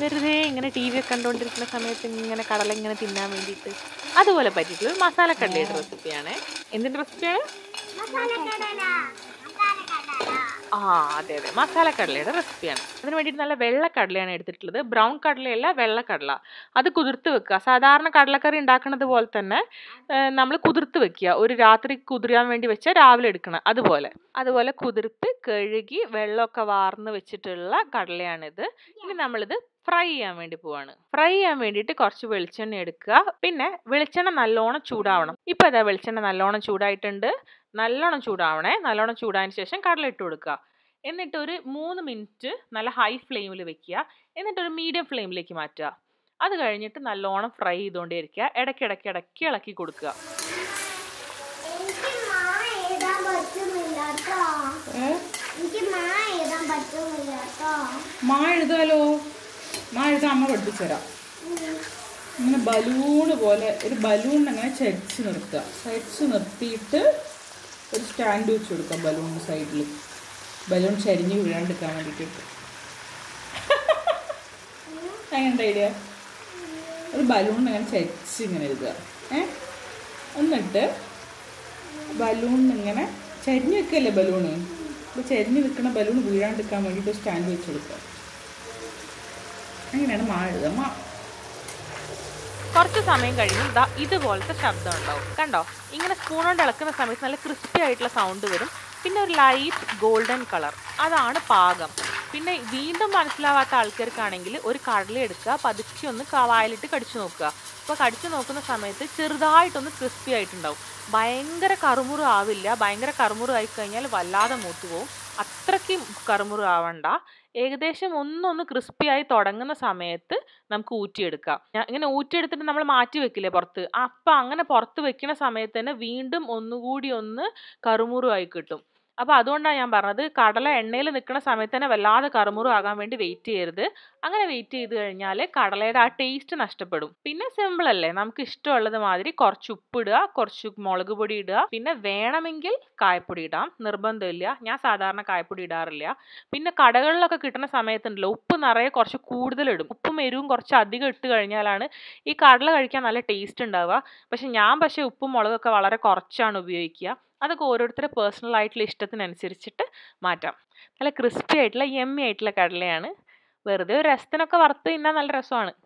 വെറുതെ ഇങ്ങനെ T V ഒക്കെ കണ്ടുകൊണ്ടിരിക്കുന്ന സമയത്ത് ഇങ്ങനെ കടല ഇങ്ങനെ തിന്നാൻ വേണ്ടിയിട്ട് അതുപോലെ പറ്റിയിട്ടുള്ള ഒരു മസാലക്കടലയുടെ റെസിപ്പിയാണ് എന്തിൻ്റെ റെസിപ്പിയാണ് ആ അതെ അതെ മസാലക്കടലയുടെ റെസിപ്പിയാണ് അതിന് വേണ്ടിയിട്ട് നല്ല വെള്ളക്കടലയാണ് എടുത്തിട്ടുള്ളത് ബ്രൗൺ കടലയല്ല വെള്ളക്കടല അത് കുതിർത്ത് വെക്കുക സാധാരണ കടലക്കറി ഉണ്ടാക്കുന്നത് പോലെ തന്നെ നമ്മൾ കുതിർത്ത് വെക്കുക ഒരു രാത്രി കുതിരാൻ വേണ്ടി വെച്ചാൽ രാവിലെ എടുക്കണം അതുപോലെ അതുപോലെ കുതിർത്ത് കഴുകി വെള്ളമൊക്കെ വാർന്ന് വെച്ചിട്ടുള്ള കടലയാണിത് ഇനി നമ്മളിത് ഫ്രൈ ചെയ്യാൻ വേണ്ടി പോവാണ് ഫ്രൈ ചെയ്യാൻ വേണ്ടിയിട്ട് കുറച്ച് വെളിച്ചെണ്ണ എടുക്കുക പിന്നെ വെളിച്ചെണ്ണ നല്ലോണം ചൂടാവണം ഇപ്പൊ ഇതാ വെളിച്ചെണ്ണ നല്ലോണം ചൂടായിട്ടുണ്ട് നല്ലോണം ചൂടാവണേ നല്ലോണം ചൂടായതിന് ശേഷം കടല ഇട്ട് കൊടുക്കുക എന്നിട്ട് ഒരു മൂന്ന് മിനിറ്റ് നല്ല ഹൈ ഫ്ലെയിമിൽ വെക്കുക എന്നിട്ട് ഒരു മീഡിയം ഫ്ലെയിമിലേക്ക് മാറ്റുക അത് കഴിഞ്ഞിട്ട് നല്ലോണം ഫ്രൈ ചെയ്തുകൊണ്ടേ ഇരിക്കുക ഇടയ്ക്കിടയ്ക്ക് ഇടയ്ക്ക് ഇളക്കി കൊടുക്കുക എനിക്ക് മാ എഴുതാൻ പറ്റുന്നില്ല കേട്ടോ ഏ? എനിക്ക് മാ എഴുതാൻ പറ്റുന്നില്ല കേട്ടോ മാ എഴുതാലോ മാ എഴുതാൻ അമ്മ പഠിപ്പിച്ചു തരാം ഇങ്ങനെ ബലൂണ് പോലെ ഒരു ബലൂൺ അങ്ങനെ ചരിച്ച് നിർത്തുക ചരിച്ച് നിർത്തിയിട്ട് ഒരു സ്റ്റാൻഡ് വെച്ച് കൊടുക്കുക ബലൂണിന് സൈഡിൽ ബലൂൺ ചരിഞ്ഞ് വീഴാണ്ടിരിക്കാൻ വേണ്ടിയിട്ട് അങ്ങനെ ഐഡിയ ഒരു ബലൂൺ അങ്ങനെ ചരിച്ച് ഇങ്ങനെ എഴുതുക ഏ എന്നിട്ട് ബലൂൺ ഇങ്ങനെ ചരിഞ്ഞ് വെക്കല്ലേ ബലൂണ് അപ്പോൾ ചരിഞ്ഞ് നിൽക്കുന്ന ബലൂൺ വീഴാണ്ടിരിക്കാൻ വേണ്ടിയിട്ട് സ്റ്റാൻഡ് വെച്ച് കൊടുക്കുക അങ്ങനെയാണ് മാ എഴുതുക മാ കുറച്ച് സമയം കഴിഞ്ഞ് ദാ ഇതുപോലത്തെ ശബ്ദം ഉണ്ടാവും കണ്ടോ ഇങ്ങനെ സ്പൂൺ കൊണ്ട് ഇളക്കുന്ന സമയത്ത് നല്ല ക്രിസ്പി ആയിട്ടുള്ള സൗണ്ട് വരും പിന്നെ ഒരു ലൈറ്റ് ഗോൾഡൻ കളർ അതാണ് പാകം പിന്നെ വീണ്ടും മനസ്സിലാവാത്ത ആൾക്കാർക്കാണെങ്കിൽ ഒരു കടല എടുക്കുക പതുക്കെ ഒന്ന് ക- വായിലിട്ട് കടിച്ചു നോക്കുക അപ്പോൾ കടിച്ചു നോക്കുന്ന സമയത്ത് ചെറുതായിട്ടൊന്ന് ക്രിസ്പി ആയിട്ടുണ്ടാവും ഭയങ്കര കറുമുറു ആവില്ല ഭയങ്കര കറുമുറു ആയി കഴിഞ്ഞാൽ വല്ലാതെ മൂത്തു പോകും അത്രയ്ക്കും കറുമുറു ആവണ്ട ഏകദേശം ഒന്നൊന്ന് ക്രിസ്പി ആയി തുടങ്ങുന്ന സമയത്ത് നമുക്ക് ഊറ്റിയെടുക്കാം ഞാൻ ഇങ്ങനെ ഊറ്റിയെടുത്തിട്ട് നമ്മൾ മാറ്റി വെക്കില്ലേ പുറത്ത് അപ്പം അങ്ങനെ പുറത്ത് വെക്കുന്ന സമയത്ത് തന്നെ വീണ്ടും ഒന്നുകൂടി ഒന്ന് കറുമുറു ആയി കിട്ടും അപ്പോൾ അതുകൊണ്ടാണ് ഞാൻ പറഞ്ഞത് കടല എണ്ണയിൽ നിൽക്കുന്ന സമയത്ത് തന്നെ വല്ലാതെ കറുമുറു ആകാൻ വേണ്ടി വെയിറ്റ് ചെയ്യരുത് അങ്ങനെ വെയിറ്റ് ചെയ്ത് കഴിഞ്ഞാൽ കടലയുടെ ആ ടേസ്റ്റ് നഷ്ടപ്പെടും പിന്നെ സിമ്പിൾ അല്ലേ നമുക്ക് ഇഷ്ടമുള്ളത് മാതിരി കുറച്ച് ഉപ്പിടുക കുറച്ച് മുളക് പൊടി ഇടുക പിന്നെ വേണമെങ്കിൽ കായപ്പൊടി ഇടാം നിർബന്ധമില്ല ഞാൻ സാധാരണ കായപ്പൊടി ഇടാറില്ല പിന്നെ കടകളിലൊക്കെ കിട്ടുന്ന സമയത്തുണ്ടല്ലോ ഉപ്പ് നിറയെ കുറച്ച് കൂടുതൽ ഇടും ഉപ്പും എരിവും കുറച്ച് അധികം ഇട്ട് കഴിഞ്ഞാലാണ് ഈ കടല കഴിക്കാൻ നല്ല ടേസ്റ്റ് ഉണ്ടാവുക പക്ഷെ ഞാൻ പക്ഷേ ഉപ്പും മുളകൊക്കെ വളരെ കുറച്ചാണ് ഉപയോഗിക്കുക അതൊക്കെ ഓരോരുത്തരുടെ പേഴ്സണൽ ആയിട്ടുള്ള ഇഷ്ടത്തിനനുസരിച്ചിട്ട് മാറ്റാം നല്ല ക്രിസ്പി ആയിട്ടുള്ള യമ്മി ആയിട്ടുള്ള കടലയാണ് വെറുതെ ഒരു രസത്തിനൊക്കെ വറുത്ത് തിന്നാൻ നല്ല രസമാണ്